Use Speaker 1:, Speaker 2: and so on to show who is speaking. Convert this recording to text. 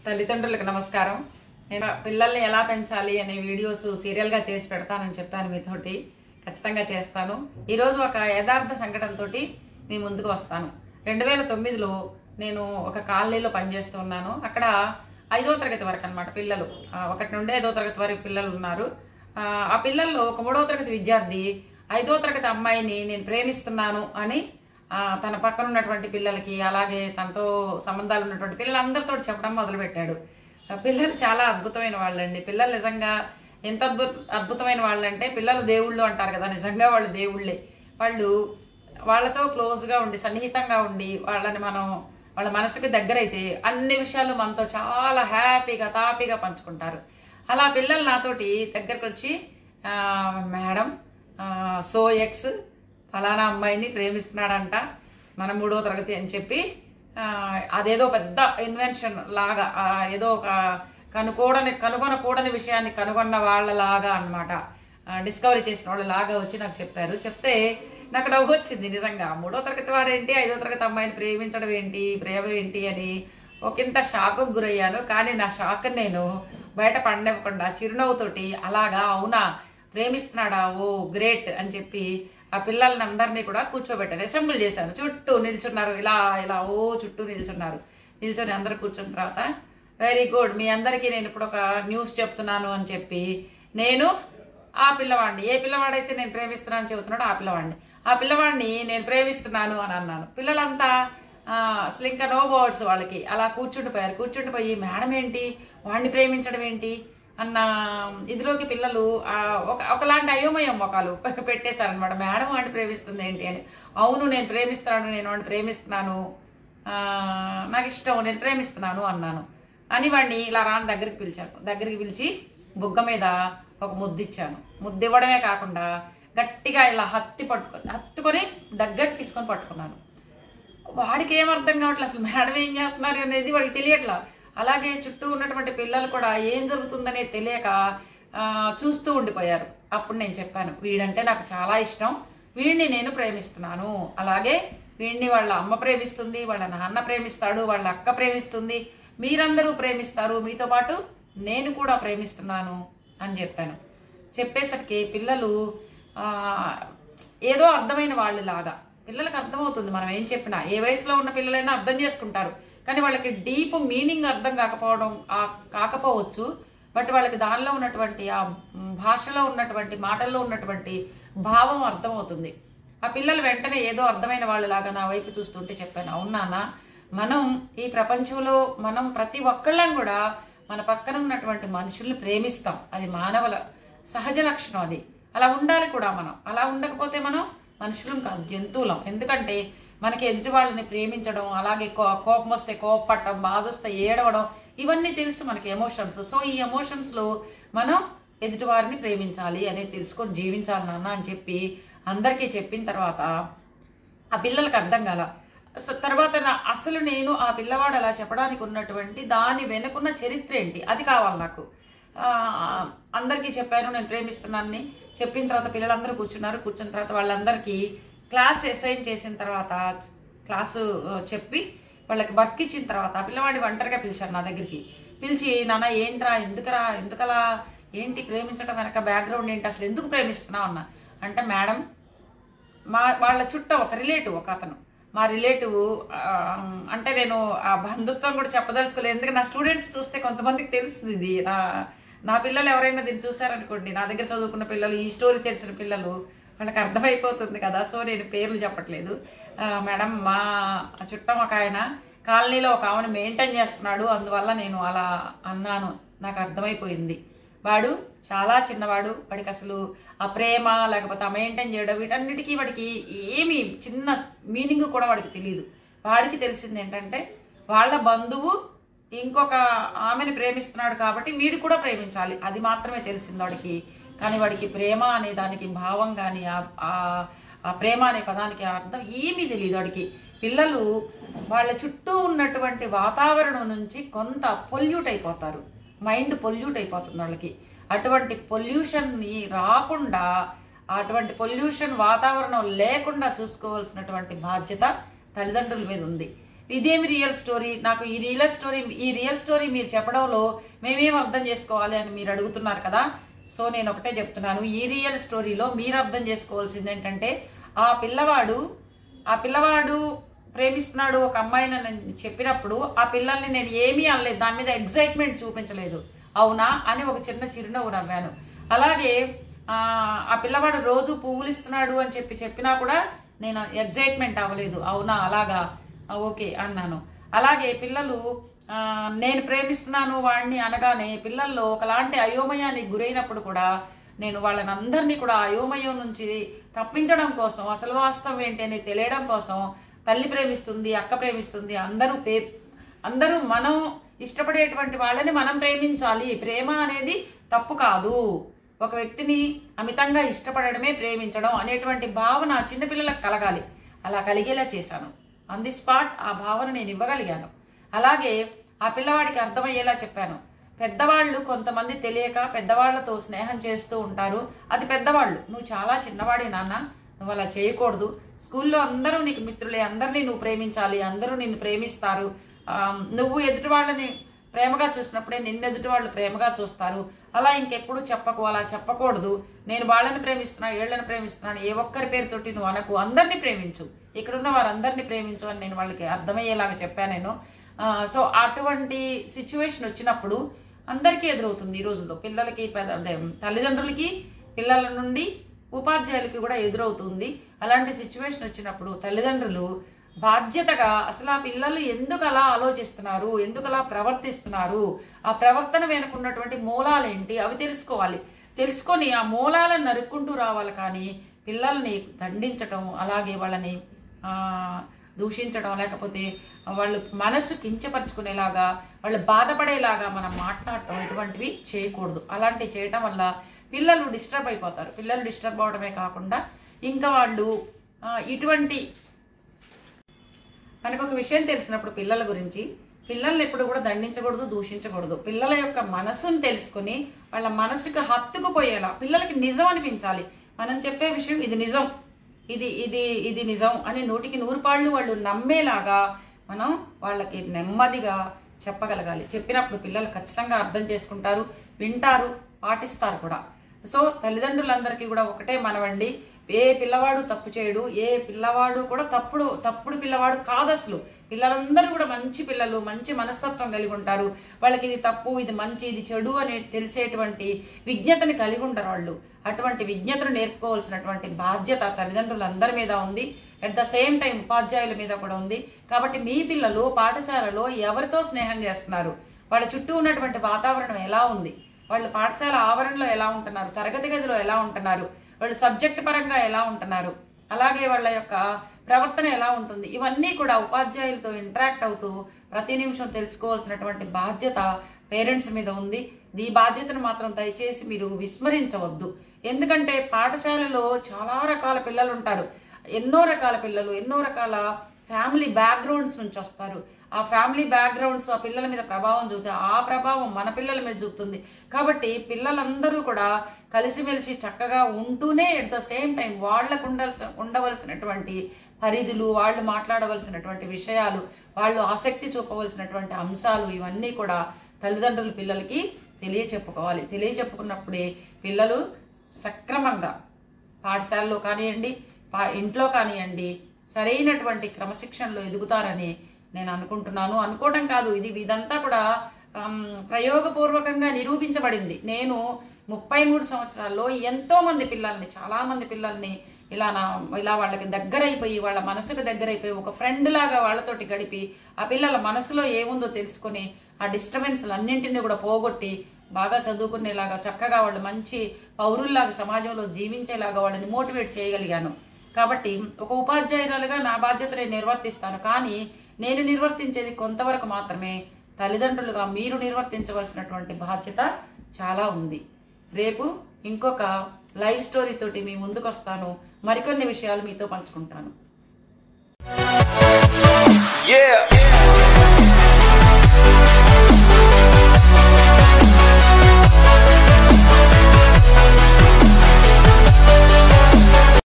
Speaker 1: తల్లిదండ్రులకు నమస్కారం నేను పిల్లల్ని ఎలా పెంచాలి అనే వీడియోస్ సీరియల్గా చేసి పెడతానని చెప్పాను మీతోటి ఖచ్చితంగా చేస్తాను ఈరోజు ఒక యథార్థ సంఘటనతో మీ ముందుకు వస్తాను రెండు వేల తొమ్మిదిలో నేను ఒక కాలనీలో పనిచేస్తూ ఉన్నాను అక్కడ ఐదో తరగతి వరకు అనమాట పిల్లలు ఆ, ఒకటి నుండి ఐదో తరగతి వరకు పిల్లలు ఉన్నారు ఆ, ఆ పిల్లల్లో ఒక మూడవ తరగతి విద్యార్థి ఐదో తరగతి అమ్మాయిని నేను ప్రేమిస్తున్నాను అని ఆ, తన పక్కన ఉన్నటువంటి పిల్లలకి అలాగే తనతో సంబంధాలు ఉన్నటువంటి పిల్లలందరితో చెప్పడం మొదలుపెట్టాడు ఆ పిల్లలు చాలా అద్భుతమైన వాళ్ళండి పిల్లలు నిజంగా ఎంత అద్భుత అద్భుతమైన వాళ్ళంటే పిల్లలు దేవుళ్ళు అంటారు కదా నిజంగా వాళ్ళు దేవుళ్ళే వాళ్ళు వాళ్ళతో క్లోజ్గా ఉండి సన్నిహితంగా ఉండి వాళ్ళని మనం వాళ్ళ మనసుకి దగ్గరైతే అన్ని విషయాలు మనతో చాలా హ్యాపీగా తాపీగా పంచుకుంటారు అలా పిల్లలు నాతోటి దగ్గరకు వచ్చి "ఆ, మేడం ఆ, సో ఎక్స్ ఫలానా అమ్మాయిని ప్రేమిస్తున్నాడంట మన మూడో తరగతి అని చెప్పి ఆ, అదేదో పెద్ద ఇన్వెన్షన్ లాగా ఆ, ఏదో ఒక కనుకోడని కనుగొనకూడని విషయాన్ని కనుగొన్న వాళ్ళలాగా అనమాట డిస్కవరీ చేసిన వాళ్ళలాగా వచ్చి నాకు చెప్పారు చెప్తే నాకు నవ్వు వచ్చింది నిజంగా మూడో తరగతి వాడేంటి ఐదో తరగతి అమ్మాయిని ప్రేమించడం ఏంటి ప్రేమ ఏంటి అని ఒకంత షాకు గురయ్యాను కానీ నా షాక్ నేను బయట పండకుండా చిరునవ్వుతోటి అలాగా అవునా ప్రేమిస్తున్నాడా ఓ గ్రేట్ అని చెప్పి ఆ పిల్లల్ని అందరినీ కూడా కూర్చోబెట్టాను అసెంబ్లీ చేశాను చుట్టూ నిల్చున్నారు ఇలా ఇలా ఓ చుట్టూ నిల్చున్నారు నిల్చొని అందరు కూర్చున్న తర్వాత వెరీ గుడ్ మీ అందరికీ నేను ఇప్పుడు ఒక న్యూస్ చెప్తున్నాను అని చెప్పి నేను ఆ పిల్లవాడిని ఏ పిల్లవాడైతే నేను ప్రేమిస్తున్నాను చెబుతున్నాడో ఆ పిల్లవాడిని ఆ పిల్లవాడిని నేను ప్రేమిస్తున్నాను అని అన్నాను పిల్లలంతా ఆ, అసలు ఇంకా నో వర్డ్స్ వాళ్ళకి అలా కూర్చుండిపోయారు కూర్చుండిపోయి మేడం ఏంటి వాడిని ప్రేమించడం ఏంటి అన్న ఇదిలోకి పిల్లలు ఆ, ఒక ఒకలాంటి అయోమయం మొఖాలు పెట్టేశారనమాట మేడం వాడిని ప్రేమిస్తుంది ఏంటి అని అవును నేను ప్రేమిస్తున్నాను నేను వాడిని ప్రేమిస్తున్నాను ఆ, నాకు ఇష్టం నేను ప్రేమిస్తున్నాను అన్నాను అని వాడిని ఇలా రాని దగ్గరికి పిలిచాను దగ్గరికి పిలిచి బుగ్గ మీద ఒక ముద్దు ఇచ్చాను ముద్దు ఇవ్వడమే కాకుండా గట్టిగా ఇలా హత్తి పట్టుకో హత్తుకొని దగ్గరికి తీసుకొని పట్టుకున్నాను వాడికి ఏం అర్థం కావట్లేదు అసలు మేడం ఏం చేస్తున్నారు అనేది వాడికి తెలియట్లా అలాగే చుట్టూ ఉన్నటువంటి పిల్లలు కూడా ఏం జరుగుతుందనే తెలియక ఆ, చూస్తూ ఉండిపోయారు అప్పుడు నేను చెప్పాను వీడంటే నాకు చాలా ఇష్టం వీడిని నేను ప్రేమిస్తున్నాను అలాగే వీడిని వాళ్ళ అమ్మ ప్రేమిస్తుంది వాళ్ళ నాన్న ప్రేమిస్తాడు వాళ్ళ అక్క ప్రేమిస్తుంది మీరందరూ ప్రేమిస్తారు మీతో పాటు నేను కూడా ప్రేమిస్తున్నాను అని చెప్పాను చెప్పేసరికి పిల్లలు ఆ, ఏదో అర్థమైన వాళ్ళు లాగా పిల్లలకు అర్థమవుతుంది మనం ఏం చెప్పినా ఏ వయసులో ఉన్న పిల్లలైనా అర్థం చేసుకుంటారు కానీ వాళ్ళకి డీప్ మీనింగ్ అర్థం కాకపోవడం ఆ- కాకపోవచ్చు బట్ వాళ్ళకి దానిలో ఉన్నటువంటి ఆ మ్, భాషలో ఉన్నటువంటి మాటల్లో ఉన్నటువంటి భావం అర్థమవుతుంది ఆ పిల్లలు వెంటనే ఏదో అర్థమైన వాళ్ళలాగా నా వైపు చూస్తుంటే చెప్పాను అవునానా మనం ఈ ప్రపంచంలో మనం ప్రతి ఒక్కళ్ళం కూడా మన పక్కన ఉన్నటువంటి మనుషుల్ని ప్రేమిస్తాం అది మానవుల సహజ లక్షణం అది అలా ఉండాలి కూడా మనం అలా ఉండకపోతే మనం మనుషులం కాదు జంతువులం ఎందుకంటే మనకి ఎదుటి వాళ్ళని ప్రేమించడం అలాగే కో- కోపం వస్తే కోపపడటం బాధ వస్తే ఏడవడం ఇవన్నీ తెలుసు మనకి ఎమోషన్స్ సో ఈ ఎమోషన్స్లో మనం ఎదుటి వారిని ప్రేమించాలి అనేది తెలుసుకొని జీవించాలి నాన్న అని చెప్పి అందరికీ చెప్పిన తర్వాత ఆ పిల్లలకు అర్థం కాల అస- తర్వాత నా అసలు నేను ఆ పిల్లవాడు అలా చెప్పడానికి ఉన్నటువంటి దాని వెనుకున్న చరిత్ర ఏంటి అది కావాలి నాకు ఆ, అందరికీ చెప్పాను నేను ప్రేమిస్తున్నానని చెప్పిన తర్వాత పిల్లలందరూ కూర్చున్నారు కూర్చున్న తర్వాత వాళ్ళందరికీ క్లాస్ అసైన్ చేసిన తర్వాత క్లాసు ఆ, చెప్పి వాళ్ళకి వర్క్ ఇచ్చిన తర్వాత ఆ పిల్లవాడిని ఒంటరిగా పిలిచారు నా దగ్గరికి పిలిచి నాన్న ఏంట్రా ఎందుకురా ఎందుకలా ఏంటి ప్రేమించడం వెనక బ్యాక్గ్రౌండ్ ఏంటి అసలు ఎందుకు ప్రేమిస్తున్నావు అన్న అంటే మేడం మా వాళ్ళ చుట్టూ ఒక రిలేటివ్ ఒక అతను మా రిలేటివ్ అంటే నేను ఆ బంధుత్వం కూడా చెప్పదలుచుకోలేదు ఎందుకంటే నా స్టూడెంట్స్ చూస్తే కొంతమందికి తెలుస్తుంది ఇది నా నా పిల్లలు ఎవరైనా దీన్ని చూసారనుకోండి నా దగ్గర చదువుకున్న పిల్లలు ఈ స్టోరీ తెలిసిన పిల్లలు వాళ్ళకి అర్థమైపోతుంది కదా సో నేను పేర్లు చెప్పట్లేదు ఆ, మేడం మా చుట్టం ఒక ఆయన కాలనీలో ఒక ఆమెను మెయింటైన్ చేస్తున్నాడు అందువల్ల నేను అలా అన్నాను నాకు అర్థమైపోయింది వాడు చాలా చిన్నవాడు వాడికి అసలు ఆ ప్రేమ లేకపోతే ఆ మెయింటైన్ చేయడం వీటన్నిటికీ వాడికి ఏమి చిన్న మీనింగ్ కూడా వాడికి తెలియదు వాడికి తెలిసింది ఏంటంటే వాళ్ళ బంధువు ఇంకొక ఆమెను ప్రేమిస్తున్నాడు కాబట్టి వీడు కూడా ప్రేమించాలి అది మాత్రమే తెలిసింది వాడికి కానీ వాడికి ప్రేమ అనే దానికి భావం కానీ ఆ- ఆ- ఆ ప్రేమ అనే పదానికి అర్థం ఏమీ తెలియదు వాడికి పిల్లలు వాళ్ళ చుట్టూ ఉన్నటువంటి వాతావరణం నుంచి కొంత పొల్యూట్ అయిపోతారు మైండ్ పొల్యూట్ అయిపోతుంది వాళ్ళకి అటువంటి పొల్యూషన్ని రాకుండా అటువంటి పొల్యూషన్ వాతావరణం లేకుండా చూసుకోవాల్సినటువంటి బాధ్యత తల్లిదండ్రుల మీద ఉంది ఇదేమి రియల్ స్టోరీ నాకు ఈ రియల్ స్టోరీ ఈ రియల్ స్టోరీ మీరు చెప్పడంలో మేమేం అర్థం చేసుకోవాలి అని మీరు అడుగుతున్నారు కదా సో నేను ఒకటే చెప్తున్నాను ఈ రియల్ స్టోరీలో మీరు అర్థం చేసుకోవాల్సింది ఏంటంటే ఆ పిల్లవాడు ఆ పిల్లవాడు ప్రేమిస్తున్నాడు ఒక అమ్మాయిని నేను చెప్పినప్పుడు ఆ పిల్లల్ని నేను ఏమీ అనలేదు దాని మీద ఎగ్జైట్మెంట్ చూపించలేదు అవునా అని ఒక చిన్న చిరునవ్వు నవ్వాను అలాగే ఆ, ఆ పిల్లవాడు రోజు పువ్వులు ఇస్తున్నాడు అని చెప్పి చెప్పినా కూడా నేను ఎగ్జైట్మెంట్ అవ్వలేదు అవునా అలాగా ఆ, ఓకే అన్నాను అలాగే పిల్లలు ఆ, నేను ప్రేమిస్తున్నాను వాడిని అనగానే పిల్లల్లో ఒకలాంటి అయోమయానికి గురైనప్పుడు కూడా నేను వాళ్ళని అందరినీ కూడా ఆ అయోమయం నుంచి తప్పించడం కోసం అసలు వాస్తవం ఏంటి అని తెలియడం కోసం తల్లి ప్రేమిస్తుంది అక్క ప్రేమిస్తుంది అందరూ పే అందరూ మనం ఇష్టపడేటువంటి వాళ్ళని మనం ప్రేమించాలి ప్రేమ అనేది తప్పు కాదు ఒక వ్యక్తిని అమితంగా ఇష్టపడడమే ప్రేమించడం అనేటువంటి భావన చిన్నపిల్లలకు కలగాలి అలా కలిగేలా చేశాను ఆన్ ది స్పాట్ ఆ భావన నేను ఇవ్వగలిగాను అలాగే ఆ పిల్లవాడికి అర్థమయ్యేలా చెప్పాను పెద్దవాళ్ళు కొంతమంది తెలియక పెద్దవాళ్లతో స్నేహం చేస్తూ ఉంటారు అది పెద్దవాళ్ళు నువ్వు చాలా చిన్నవాడి నాన్న నువ్వు అలా చేయకూడదు స్కూల్లో అందరూ నీకు మిత్రులే అందరినీ నువ్వు ప్రేమించాలి అందరూ నిన్ను ప్రేమిస్తారు ఆ, నువ్వు ఎదుటి వాళ్ళని ప్రేమగా చూసినప్పుడే నిన్ను ఎదుటి వాళ్ళు ప్రేమగా చూస్తారు అలా ఇంకెప్పుడు చెప్పకు అలా చెప్పకూడదు నేను వాళ్ళని ప్రేమిస్తున్నా ఏళ్ళని ప్రేమిస్తున్నాను ఏ ఒక్కరి పేరుతోటి నువ్వు అనకు అందరినీ ప్రేమించు ఇక్కడున్న వారందరినీ ప్రేమించు అని నేను వాళ్ళకి అర్థమయ్యేలాగా చెప్పాను నేను ఆ, సో అటువంటి సిచ్యువేషన్ వచ్చినప్పుడు అందరికీ ఎదురవుతుంది ఈ రోజుల్లో పిల్లలకి పెద్ద- అదే, తల్లిదండ్రులకి పిల్లల నుండి ఉపాధ్యాయులకి కూడా ఎదురవుతుంది అలాంటి సిచ్యువేషన్ వచ్చినప్పుడు తల్లిదండ్రులు బాధ్యతగా అసలు ఆ పిల్లలు ఎందుకు అలా ఆలోచిస్తున్నారు ఎందుకు అలా ప్రవర్తిస్తున్నారు ఆ ప్రవర్తన వెనుకున్నటువంటి మూలాలేంటి అవి తెలుసుకోవాలి తెలుసుకొని ఆ మూలాలను నరుక్కుంటూ రావాలి కానీ పిల్లల్ని దండించటం అలాగే వాళ్ళని ఆ, దూషించడం లేకపోతే వాళ్ళు మనసు కించపరుచుకునేలాగా వాళ్ళు బాధపడేలాగా మనం మాట్లాడటం ఇటువంటివి చేయకూడదు అలాంటివి చేయటం వల్ల పిల్లలు డిస్టర్బ్ అయిపోతారు పిల్లలు డిస్టర్బ్ అవడమే కాకుండా ఇంకా వాళ్ళు ఆ, ఇటువంటి మనకు ఒక విషయం తెలిసినప్పుడు పిల్లల గురించి పిల్లల్ని ఎప్పుడు కూడా దండించకూడదు దూషించకూడదు పిల్లల యొక్క మనసును తెలుసుకుని వాళ్ళ మనసుకు హత్తుకుపోయేలా పిల్లలకి నిజం అనిపించాలి మనం చెప్పే విషయం ఇది నిజం ఇది ఇది ఇది నిజం అని నూటికి నూరు పాళ్ళు వాళ్ళు నమ్మేలాగా మనం వాళ్ళకి నెమ్మదిగా చెప్పగలగాలి చెప్పినప్పుడు పిల్లలు ఖచ్చితంగా అర్థం చేసుకుంటారు వింటారు పాటిస్తారు కూడా సో తల్లిదండ్రులందరికీ కూడా ఒకటే మనవండి ఏ పిల్లవాడు తప్పు చేయడు ఏ పిల్లవాడు కూడా తప్పుడు తప్పుడు పిల్లవాడు కాదు అసలు పిల్లలందరూ కూడా మంచి పిల్లలు మంచి మనస్తత్వం కలిగి ఉంటారు వాళ్ళకి ఇది తప్పు ఇది మంచి ఇది చెడు అని తెలిసేటువంటి విజ్ఞతని కలిగి ఉంటారు వాళ్ళు అటువంటి విజ్ఞతను నేర్పుకోవాల్సినటువంటి బాధ్యత తల్లిదండ్రులందరి మీద ఉంది అట్ ద సేమ్ టైం ఉపాధ్యాయుల మీద కూడా ఉంది కాబట్టి మీ పిల్లలు పాఠశాలలో ఎవరితో స్నేహం చేస్తున్నారు వాళ్ళ చుట్టూ ఉన్నటువంటి వాతావరణం ఎలా ఉంది వాళ్ళు పాఠశాల ఆవరణలో ఎలా ఉంటున్నారు తరగతి గదిలో ఎలా ఉంటున్నారు వాళ్ళు సబ్జెక్ట్ పరంగా ఎలా ఉంటున్నారు అలాగే వాళ్ళ యొక్క ప్రవర్తన ఎలా ఉంటుంది ఇవన్నీ కూడా ఉపాధ్యాయులతో ఇంటరాక్ట్ అవుతూ ప్రతి నిమిషం తెలుసుకోవాల్సినటువంటి బాధ్యత పేరెంట్స్ మీద ఉంది ఈ బాధ్యతను మాత్రం దయచేసి మీరు విస్మరించవద్దు ఎందుకంటే పాఠశాలలో చాలా రకాల పిల్లలు ఉంటారు ఎన్నో రకాల పిల్లలు ఎన్నో రకాల ఫ్యామిలీ బ్యాక్గ్రౌండ్స్ నుంచి వస్తారు ఆ ఫ్యామిలీ బ్యాక్గ్రౌండ్స్ ఆ పిల్లల మీద ప్రభావం చూస్తే ఆ ప్రభావం మన పిల్లల మీద చూపుతుంది కాబట్టి పిల్లలందరూ కూడా కలిసిమెలిసి చక్కగా ఉంటూనే ఎట్ ద సేమ్ టైం వాళ్ళకు ఉండాల్సిన ఉండవలసినటువంటి పరిధులు వాళ్ళు మాట్లాడవలసినటువంటి విషయాలు వాళ్ళు ఆసక్తి చూపవలసినటువంటి అంశాలు ఇవన్నీ కూడా తల్లిదండ్రులు పిల్లలకి తెలియచెప్పుకోవాలి తెలియచెప్పుకున్నప్పుడే పిల్లలు సక్రమంగా పాఠశాలలో కానివ్వండి పా ఇంట్లో కానివ్వండి సరైనటువంటి క్రమశిక్షణలో ఎదుగుతారని నేను అనుకుంటున్నాను అనుకోవడం కాదు ఇది ఇదంతా కూడా ఆమ్, ప్రయోగపూర్వకంగా నిరూపించబడింది నేను ముప్పై మూడు సంవత్సరాల్లో ఎంతో మంది పిల్లల్ని చాలా మంది పిల్లల్ని ఇలా నా ఇలా వాళ్ళకి దగ్గరైపోయి వాళ్ళ మనసుకు దగ్గరైపోయి ఒక ఫ్రెండ్ లాగా వాళ్ళతోటి గడిపి ఆ పిల్లల మనసులో ఏముందో తెలుసుకొని ఆ డిస్టర్బెన్స్లు అన్నింటినీ కూడా పోగొట్టి బాగా చదువుకునేలాగా చక్కగా వాళ్ళు మంచి పౌరుల్లాగా సమాజంలో జీవించేలాగా వాళ్ళని మోటివేట్ చేయగలిగాను కాబట్టి ఒక ఉపాధ్యాయురాలుగా నా బాధ్యత నేను నిర్వర్తిస్తాను కానీ నేను నిర్వర్తించేది కొంతవరకు మాత్రమే తల్లిదండ్రులుగా మీరు నిర్వర్తించవలసినటువంటి బాధ్యత చాలా ఉంది రేపు ఇంకొక లైవ్ స్టోరీ తోటి మీ ముందుకు వస్తాను మరికొన్ని విషయాలు మీతో పంచుకుంటాను
Speaker 2: Yeah.